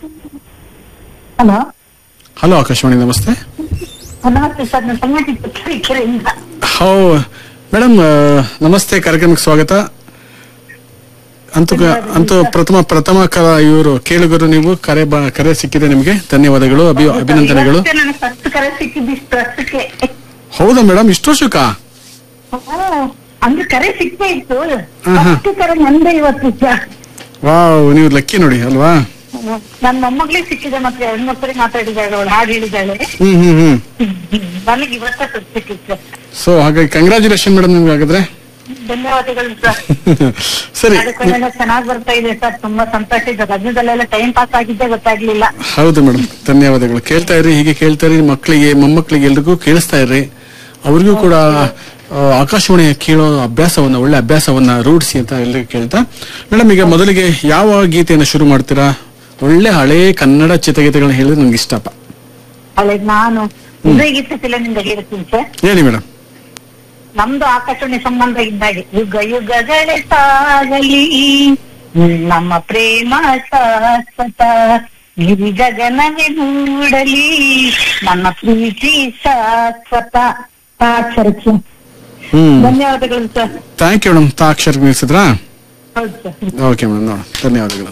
Hello hello Akashvani ನಮಸ್ತೆ ನಮಸ್ತೆ sir ನಾನು ಸಂಗತಿ ಪತ್ರಿಕೆಯಿಂದ ಹೌ ಮೇಡಮ್ ಆ, ನಮಸ್ತೆ ಕಾರ್ಯಕ್ರಮಕ್ಕೆ ಸ್ವಾಗತ ಅಂತೂ ಅಂತೂ ಪ್ರಥಮ ಪ್ರಥಮ ಕ ಇವರು ಕೇಳುಗರು ನೀವು ಕರೆ ಬ- ಕರೆ ಸಿಕ್ಕಿದೆ ನಿಮಗೆ ಧನ್ಯವಾದಗಳು ಅಭಿ ಅಭಿನಂದನೆಗಳು ಇವತ್ತೇ ನನಗೆ ಫಸ್ಟ್ ಕರೆ ಸಿಕ್ಕಿದ್ದು ಇಷ್ಟು ವರ್ಷಕ್ಕೆ ಹೌದಾ ಮೇಡಮ್ ಇಷ್ಟು ವರ್ಷಕ್ಕ ಹ್ಮ್. ಅಂದ್ರೆ ಕರೆ ಸಿಕ್ಕೇ ಇತ್ತು ಹಾ, ಹಾ. ಫಸ್ಟ್ ಕರೆ ನಂದೇ ಇವತ್ತು ಸರ್. ವಾವ್ ನೀವು ಲಕ್ಕಿ ನೋಡಿ ಅಲ್ವಾ ಹ್ಮ್. ನನ್ ಮೊಮ್ಮಗಳಿಗೆ ಸಿಕ್ಕಿದೆ ಮತ್ತೆ ಎರಡ್ ಮೂರ್ ಸರಿ ಮಾತಾಡಿದ್ದಾಳೆ ಅವಳು ಹಾಡು ಹೇಳಿದ್ದಾಳೆ ಹ್ಮ್ ಹ್ಮ್ ಹ್ಮ್ ನನಗೆ ಇವತ್ತೇ ಫಸ್ಟ್ ಸಿಕ್ಕಿತ್ತು ಸರ್. ಸೊ ಹಾಗಾಗಿ ಕಂಗ್ರಾಚುಲೇಷನ್ ಮೇಡಮ್ ನಿಮ್ಗೆ ಹಾಗಾದ್ರೆ ಧನ್ಯವಾದಗಳು ಸರ್ ಸರಿ ಕಾರ್ಯಕ್ರಮ ಚೆನ್ನಾಗಿ ಬರ್ತಾ ಇದೆ ಸರ್ ತುಂಬಾ ಸಂತೋಷ ಇದೆ ರಜದಲ್ಲೆಲ್ಲ ಟೈಮ್ ಪಾಸ್ ಆಗಿದ್ದೆ ಗೊತ್ತಾಗ್ಲಿಲ್ಲ ಹೌದು ಮೇಡಮ್ ಧನ್ಯವಾದಗಳು ಕೇಳ್ತಾ ಇರಿ ಹೀಗೆ ಕೇಳ್ತಾ ಇರಿ ಮಕ್ಕಳಿಗೆ ಮೊಮ್ಮಕ್ಕಳಿಗೆ ಎಲ್ರಿಗೂ ಕೇಳಿಸ್ತಾ ಇರ್ರಿ ಅವ್ರಿಗೂ ಕೂಡ ಆ, ಆಕಾಶವಾಣಿಯ ಕೇಳೋ ಅಭ್ಯಾಸವನ್ನ ಒಳ್ಳೆ ಅಭ್ಯಾಸವನ್ನ ರೂಢಿಸಿ ಅಂತ ಎಲ್ರಿಗೂ ಕೇಳ್ತಾ ಮೇಡಮ್ ಈಗ ಮೊದಲಿಗೆ ಯಾವ ಗೀತೆಯನ್ನು ಶುರು ಮಾಡ್ತೀರಾ ಒಳ್ಳೆ ಹಳೇ ಕನ್ನಡ ಚಿತ್ರಗೀತೆಗಳನ್ನ ಹೇಳಿದ್ರೆ ನಂಗೆ ಇಷ್ಟಪ್ಪ ಅಲ್ಲ ನಾನು ಉದಯಗೀತೆ ಫಿಲಮಿಂದ ಹೇಳ್ತೀನಿ ಸರ್ ಹೇಳಿ ಮೇಡಮ್ ನಮ್ದು ಆಕಾಶವಾಣಿ ಸಂಬಂಧ ಇದ್ದಾಗೆ ಯುಗ ಯುಗಗಳೇ ಸಾಗಲಿ ನಮ್ಮ ಪ್ರೇಮ ಶಾಶ್ವತ ಗಿರಿ ಗಗನವೇ ಮೂಡಲಿ ನನ್ನ ಪ್ರೀತಿ ಶಾಶ್ವತ ಸಾಕ್ಷರಕ್ಕೆ ಹ್ಮ್ ಧನ್ಯವಾದಗಳು ಸರ್ ಥ್ಯಾಂಕ್ ಯು ಮೇಡಮ್ ತಾ ಅಕ್ಷರ ನಿಲ್ಸಿದ್ರಾ ಹೌದು ಸರ್ ಓಕೆ ಮೇಡಮ್ ನೋಡ ಧನ್ಯವಾದಗಳು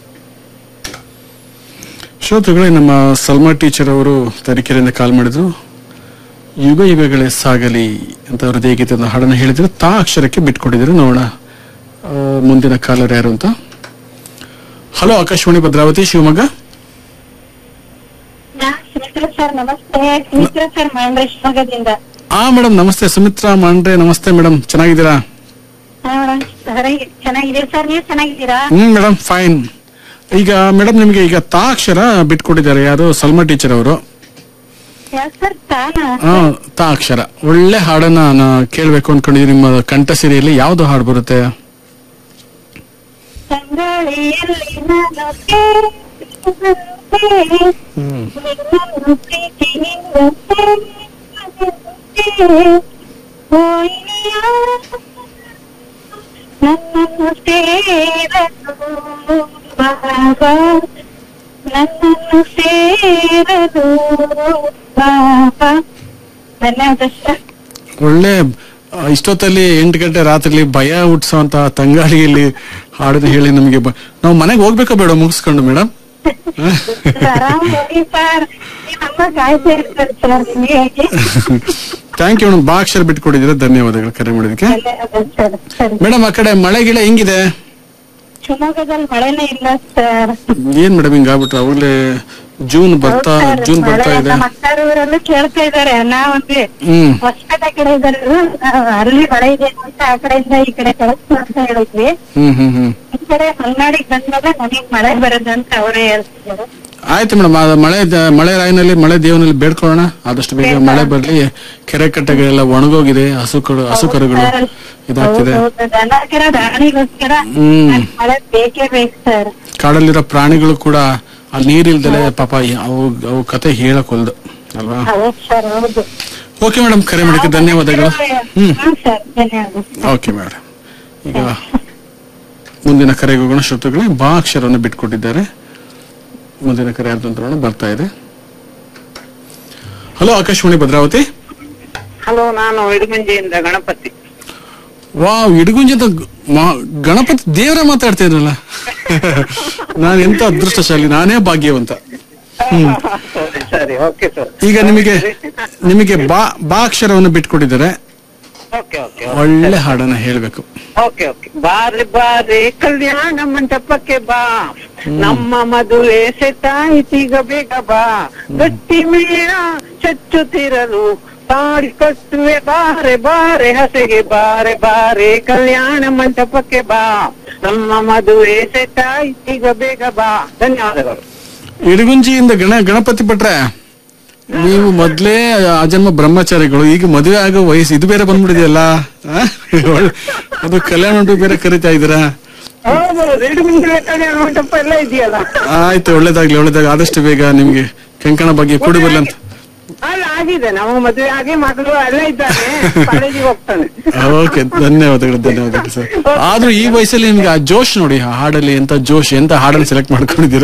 ಶ್ರೋತೃಗಳೇ ನಮ್ಮ ಸಲ್ಮಾ ಟೀಚರ್ ಅವರು ತರೀಕೆರೆಯಿಂದ ಕಾಲ್ ಮಾಡಿದ್ರು ಯುಗ ಯುಗಗಳೇ ಸಾಗಲಿ ಅಂತ ಹೃದಯ ಗೀತದ ಹಾಡನ್ನು ಹೇಳಿದ್ರು ತಾ ಅಕ್ಷರಕ್ಕೆ ಬಿಟ್ಕೊಟ್ಟಿದ್ರು ನೋಡೋಣ ಆ, ಮುಂದಿನ ಕಾಲರ್ ಯಾರು ಅಂತ ಹಲೋ ಆಕಾಶವಾಣಿ ಭದ್ರಾವತಿ ಶಿವಮೊಗ್ಗ ಸುಮಿತ್ರಾ ಸರ್ ನಮಸ್ತೆ ಸುಮಿತ್ರಾ ಸರ್ ಮಹೇಂದ್ರ ಶಿವಮೊಗ್ಗದಿಂದ ಆ ಮೇಡಮ್ ನಮಸ್ತೆ ಸುಮಿತ್ರಾ ಮಾಂಡ್ರೆ ನಮಸ್ತೆ ಮೇಡಮ್ ಚೆನ್ನಾಗಿದ್ದೀರಾ ಚೆನ್ನಾಗಿದೆ ಸರ್ ನೀವು ಚೆನ್ನಾಗಿದ್ದೀರಾ ಹ್ಮ್ ಮೇಡಮ್ ಫೈನ್ ಈಗ ಮೇಡಮ್ ನಿಮಗೆ ಈಗ ತಾ ಅಕ್ಷರ ಬಿಟ್ಕೊಟ್ಟಿದ್ದಾರೆ ಯಾರು ಸಲ್ಮಾ ಟೀಚರ್ ಅವರು ಯಾಕೆ ಸರ್ ತಾನ ಆ, ತಾ ಅಕ್ಷರ ಒಳ್ಳೆ ಹಾಡನ್ನ ನಾನು ಕೇಳ್ಬೇಕು ಅನ್ಕೊಂಡಿದ್ದೀನಿ ನಿಮ್ಮ ಕಂಠ ಸಿರಿಯಲ್ಲಿ ಯಾವ್ದು ಹಾಡು ಬರುತ್ತೆ ಸಂಗಾಳಿಯಲ್ಲಿ ನಾನು ಸೇರಿದಂತೆ ನಿನ್ನನ್ನು ಪ್ರೀತಿಯಿಂದ ಸೇರಿದಂತೆ ಓಯಿನಿಯ ನನ್ನನ್ನು ಸೇರಲು ಬಾಬಾ ನನ್ನನ್ನು ಸೇರಲು ಬಾಬಾ ಧನ್ಯವಾದ ಸರ್ ಒಳ್ಳೆ ಆ, ಇಷ್ಟೊತ್ತಲ್ಲಿ ಎಂಟು ಗಂಟೆ ರಾತ್ರಿ ಭಯ ಹುಟ್ಸೋಂತ ತಂಗಾಳಿಯಲ್ಲಿ ಹಾಡನ್ನ ಹೇಳಿ ನಮಗೆ ಬ- ನಾವು ಮನೆಗೆ ಹೋಗ್ಬೇಕಾ ಬೇಡ ಮುಗಿಸ್ಕೊಂಡು ಮೇಡಮ್ ಆರಾಮ್ ಹೋಗಿ ಸರ್ ನಿಮ್ಮ ಕಾಯ್ತಾ ಇರ್ತಾರೆ ಸರ್ ನಿಮಗೆ ಥ್ಯಾಂಕ್ ಯು ಮೇಡಮ್ ಬಾ ಅಕ್ಷರ ಬಿಟ್ಕೊಟ್ಟಿದ್ದೀರಾ ಧನ್ಯವಾದಗಳು ಕರೆ ಮಾಡೋದಕ್ಕೆ ಧನ್ಯವಾದ ಸರ್ ಸರಿ ಮೇಡಮ್ ಆ ಕಡೆ ಮಳೆ ಗಿಳೆ ಹೆಂಗಿದೆ ಶಿವಮೊಗ್ಗದಲ್ಲಿ ಮಳೆನೇ ಇಲ್ಲ ಸರ್ ಏನ್ ಮೇಡಮ್ ಹಿಂಗಾಗ್ಬಿಟ್ರೆ ಅವಾಗಲೇ ಜೂನ್ ಬರ್ತಾ ಜೂನ್ ಬರ್ತಾ ಇದೆ ನಮ್ಮ ಅಕ್ಕರವರೆಲ್ಲ ಕೇಳ್ತಾ ಇದಾರೆ ನಾವೊಂದು ಹ್ಮ್ ಹೊಸಪೇಟೆ ಕಡೆ ಇದ್ದಾರೆ ಅಲ್ಲಿ ಮಳೆ ಇದೆ ಅಂತ ಆ ಕಡೆಯಿಂದ ಈ ಕಡೆ ಕಳಿಸ್ತು ಅಂತ ಹೇಳಿದ್ವಿ ಹ್ಮ್ ಹ್ಮ್ ಹ್ಮ್ ಈ ಕಡೆ ಮಲ್ನಾಡಿಗೆ ಬಂದ್ಮೇಲೆ ನನಗ್ ಮಳೆ ಬರೋದು ಅಂತ ಅವರೇ ಹೇಳ್ತಿದ್ದಾರೆ ಆಯ್ತು ಮೇಡಮ್ ಮಳೆ ದ- ಮಳೆ ರಾಯಿನಲ್ಲಿ ಮಳೆ ದೇವನಲ್ಲಿ ಬೇಡ್ಕೊಳ್ಳೋಣ ಆದಷ್ಟು ಬೇಗ ಮಳೆ ಬರ್ಲಿ ಕೆರೆ ಕಟ್ಟೆಗಳೆಲ್ಲ ಒಣಗೋಗಿದೆ ಹಸು ಕರು ಹಸು ಕರುಗಳು ಇದಾಗ್ತಿದೆ ಹೌದು, ದನ ಕರ ದಾಣಿಗೋಸ್ಕರ ಹ್ಮ್. ನನ್ಗ್ ಮಳೆ ಬೇಕೇ ಬೇಕು ಸರ್ ಕಾಡಲ್ಲಿರೋ ಪ್ರಾಣಿಗಳು ಕೂಡ ಆ ನೀರಿಲ್ದಲೆ ಪಾಪ ಅವು ಅವು ಕತೆ ಹೇಳಕ್ ಹೊಲ್ದು ಅಲ್ವಾ ಹೌದು ಸರ್ ಹೌದು ಓಕೆ ಮೇಡಮ್ ಕರೆ ಮಾಡಕ್ಕೆ ಧನ್ಯವಾದಗಳು ಹ್ಮ್ ಹ್ಮ್ ಸರ್ ಧನ್ಯವಾದ ಓಕೆ ಮೇಡಮ್ ಈಗ ಮುಂದಿನ ಕರೆಗೆ ಹೋಗೋಣ ಶ್ರೋತೃಗಳೇ ಬಾ ಅಕ್ಷರವನ್ನು ಬಿಟ್ಕೊಟ್ಟಿದ್ದಾರೆ ಮುಂದಿನ ಕರೆ ಯಾರ್ದು ಅಂತ ನೋಡೋಣ ಬರ್ತಾ ಇದೆ ಹಲೋ ಆಕಾಶವಾಣಿ ಭದ್ರಾವತಿ ಹಲೋ ನಾನು ಇಡಗುಂಜಿಯಿಂದ ಗಣಪತಿ ವಾವ್ ಇಡಗುಂಜಿ ಅಂತ ಗ- ಮಾ- ಗಣಪತಿ ದೇವರ ಮಾತಾಡ್ತಾ ಇದ್ರಲ್ಲ ನಾನು ಎಂತ ಅದೃಷ್ಟಶಾಲಿ ನಾನೇ ಭಾಗ್ಯವಂತ ಸರಿ ಸರಿ ಓಕೆ ಸರ್ ಈಗ ನಿಮಗೆ ನಿಮಗೆ ಬಾ ಬಾ ಅಕ್ಷರವನ್ನು ಬಿಟ್ಕೊಟ್ಟಿದ್ದಾರೆ ಓಕೆ ಓಕೆ ಒಳ್ಳೆ ಹಾಡನ್ನ ಹೇಳ್ಬೇಕು ಓಕೆ ಓಕೆ ಬಾರಿ ಬಾರಿ ಕಲ್ಯಾಣ ಮಂಟಪಕ್ಕೆ ಬಾ ನಮ್ಮ ಮದುವೆ ಸೆಟಾಯಿತೀಗ ಬೇಗ ಬಾ ಗಟ್ಟಿ ಮೇಳ ಚಚ್ಚುತ್ತಿರಲು ತಾಡಿ ಕಟ್ಟುವೆ ಬಾರೆ ಬಾರೆ ಹಸೆಗೆ ಬಾರೆ ಬಾರೆ ಕಲ್ಯಾಣ ಮಂಟಪಕ್ಕೆ ಬಾ ನಮ್ಮ ಮದುವೆ ಸೆಟಾಯಿತೀಗ ಬೇಗ ಬಾ ಧನ್ಯವಾದಗಳು ಇಡಗುಂಜಿಯಿಂದ ಗಣ ಗಣಪತಿ ಭಟ್ರೆ ನೀವು ಮೊದ್ಲೇ ಅಜನ್ಮ ಬ್ರಹ್ಮಚಾರಿಗಳು ಈಗ ಮದುವೆ ಆಗೋ ವಯಸ್ಸು ಇದು ಬೇರೆ ಬಂದ್ಬಿಟ್ಟಿದೆಯಲ್ಲ ಆ? ಒಳ್ಳೆ- ಅದು ಕಲ್ಯಾಣ ಮಂಟಪ ಬೇರೆ ಕರಿತಾ ಇದ್ದೀರಾ ಹೌದು ಇಡಗುಂಜಿ ಕಲ್ಯಾಣ ಮಂಟಪ ಎಲ್ಲ ಇದೆಯಲ್ಲ ಆಯ್ತು ಒಳ್ಳೇದಾಗ್ಲಿ ಒಳ್ಳೇದಾಗ್ಲಿ ಆದಷ್ಟು ಬೇಗ ನಿಮ್ಗೆ ಕಂಕಣ ಬಗ್ಗೆ ಕೂಡಿ ಬರ್ಲಿ ಅಂತ ಅಲ್ಲ ಆಗಿದೆ ನಮ್ಮ ಮದುವೆ ಆಗಿ ಮಗಳು ಎಲ್ಲ ಇದ್ದಾರೆ ಕಾಲೇಜಿಗೆ ಹೋಗ್ತಾನೆ ಓಕೆ ಧನ್ಯವಾದಗಳು ಧನ್ಯವಾದಗಳು ಸರ್ ಆದ್ರೂ ಈ ವಯಸ್ಸಲ್ಲಿ ನಿಮ್ಗೆ ಆ ಜೋಶ್ ನೋಡಿ ಆ ಹಾಡಲ್ಲಿ ಎಂತ ಜೋಶ್ ಎಂತ ಹಾಡನ್ನು ಸೆಲೆಕ್ಟ್ ಮಾಡ್ಕೊಂಡಿದ್ದೀರಾ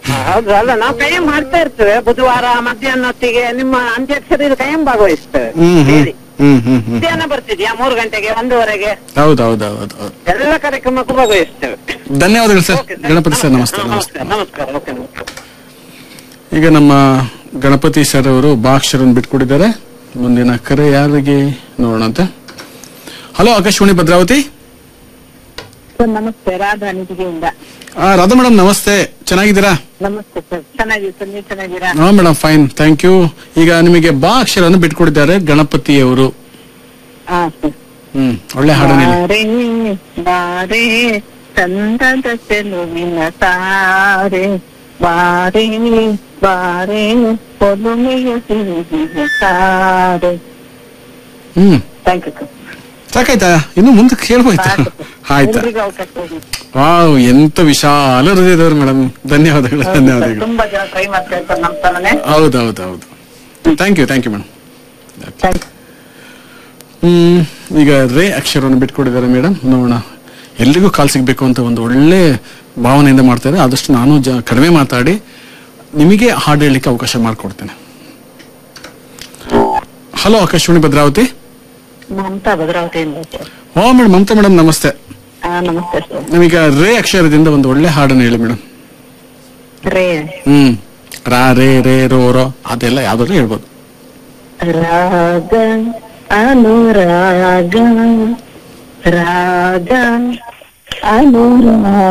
ಹೌದು ಅಲ್ಲ ನಾವು ಕೈಯಂ ಮಾಡ್ತಾ ಇರ್ತೇವೆ ಬುಧವಾರ ಮಧ್ಯಾಹ್ನ ಹೊತ್ತಿಗೆ ನಿಮ್ಮ ಅಂತ್ಯಾಕ್ಷರಿ ಕೈಯಂ ಭಾಗವಹಿಸ್ತೇವೆ ಹ್ಮ್ ಹ್ಮ್ ಹೇಳಿ ಹ್ಮ್ ಹ್ಮ್ ಹ್ಮ್ ಮಧ್ಯಾಹ್ನ ಬರ್ತಿದ್ಯಾ ಮೂರು ಗಂಟೆಗೆ ಒಂದೂವರೆಗೆ ಹೌದು ಹೌದು ಹೌದು ಹೌದು ಎಲ್ಲ ಕಾರ್ಯಕ್ರಮಕ್ಕೂ ಭಾಗವಹಿಸ್ತೇವೆ ಧನ್ಯವಾದಗಳು ಸರ್ ಓಕೆ, ಗಣಪತಿ ಸರ್ ನಮಸ್ತೆ ಹಾ, ನಮಸ್ತೆ ನಮಸ್ಕಾರ ಓಕೆ ನಮಸ್ಕಾರ ಈಗ ನಮ್ಮ ಗಣಪತಿ ಸರ್ ಅವರು ಬಾಕ್ಷರನ್ನು ಬಿಟ್ಕೊಟ್ಟಿದ್ದಾರೆ ಮುಂದಿನ ಕರೆ ಯಾರಿಗೆ ನೋಡೋಣಂತ ಹಲೋ ಆಕಾಶವಾಣಿ ಭದ್ರಾವತಿ ಸರ್ ನಮಸ್ತೆ ರಾಧಾ ನಿಧಿಗೆಯಿಂದ ಆ, ರಾಧಾ ಮೇಡಮ್ ನಮಸ್ತೆ ಚೆನ್ನಾಗಿದ್ದೀರಾ ನಮಸ್ತೆ ಸರ್ ಚೆನ್ನಾಗಿದೆ ಸರ್ ನೀವು ಚೆನ್ನಾಗಿದ್ದೀರಾ ಹಾ ಮೇಡಮ್ ಫೈನ್ ಥ್ಯಾಂಕ್ ಯು ಈಗ ನಿಮಗೆ ಬಾ ಅಕ್ಷರವನ್ನು ಬಿಟ್ಕೊಟ್ಟಿದ್ದಾರೆ ಗಣಪತಿಯವರು ಹಾ ಸರ್ ಹ್ಮ್ ಒಳ್ಳೆ ಹಾಡನ್ನು ಹೇಳಿ ಬಾರೆ ಬಾರೆ ಚಂದದ ಚೆಲುವಿನ ತಾರೆ ಬಾರೆ ಬಾರೆ ಒಲುಮೆಯ ಸಿರಿಗಿನ ತಾರೆ ಹ್ಮ್ ಥ್ಯಾಂಕ್ ಯು ಸರ್ ಸಾಕಾಯ್ತಾ ಇನ್ನು ಮುಂದಕ್ಕೆ ಕೇಳ್ಬೋಯ್ತಾ ಆಯ್ತಾ ಎಲ್ರಿಗೂ ಅವಕಾಶ ಕೊಡಿ. ವಾವ್ ಎಂತ ವಿಶಾಲ ಹೃದಯದವರು ಮೇಡಮ್ ಧನ್ಯವಾದಗಳು ಹೌದು ಸರ್, ಧನ್ಯವಾದಗಳು ತುಂಬಾ ಜನ ಟ್ರೈ ಮಾಡ್ತಾರೆ ಸರ್ ನಮ್ಮ ತರನೇ ಹೌದು ಹೌದು ಹೌದು thank you thank you madam thank hmm ಈಗ ರೇ ಅಕ್ಷರವನ್ನು ಬಿಟ್ಕೊಟ್ಟಿದ್ದಾರೆ ಮೇಡಮ್ ನೋಡೋಣ ಎಲ್ರಿಗೂ ಕಾಲ್ ಸಿಗ್ಬೇಕು ಅಂತ ಒಂದು ಒಳ್ಳೆ ಭಾವನೆಯಿಂದ ಮಾಡ್ತಾರೆ ಆದಷ್ಟು ನಾನು ಜ ಕಡಿಮೆ ಮಾತಾಡಿ ನಿಮಗೆ ಹಾಡು ಹೇಳಲಿಕ್ಕೆ ಅವಕಾಶ ಮಾಡಿಕೊಡ್ತೇನೆ ಹಲೋ ಆಕಾಶವಾಣಿ ಭದ್ರಾವತಿ ಮಮತಾ ಭದ್ರಾವತಿಯಿಂದ ಸರ್ ಓ ಮೇಡಮ್ ಮಮತಾ ಮೇಡಮ್ ನಮಸ್ತೆ ಹಾ ನಮಸ್ತೆ ಸರ್ ನಮೀಗ ರೇ ಅಕ್ಷರದಿಂದ ಒಂದು ಒಳ್ಳೆ ಹಾಡನ್ನು ಹೇಳಿ ಮೇಡಮ್ ರೇ ಹ್ಮ್ ರಾ ರೇ ರೇ ರೋ ರೋ ಅದೆಲ್ಲ ಯಾವ್ದಾದ್ರು ಹೇಳ್ಬೋದು ರಾಗ ಅನುರಾಗ ರಾಗ ಅನುರಾಗ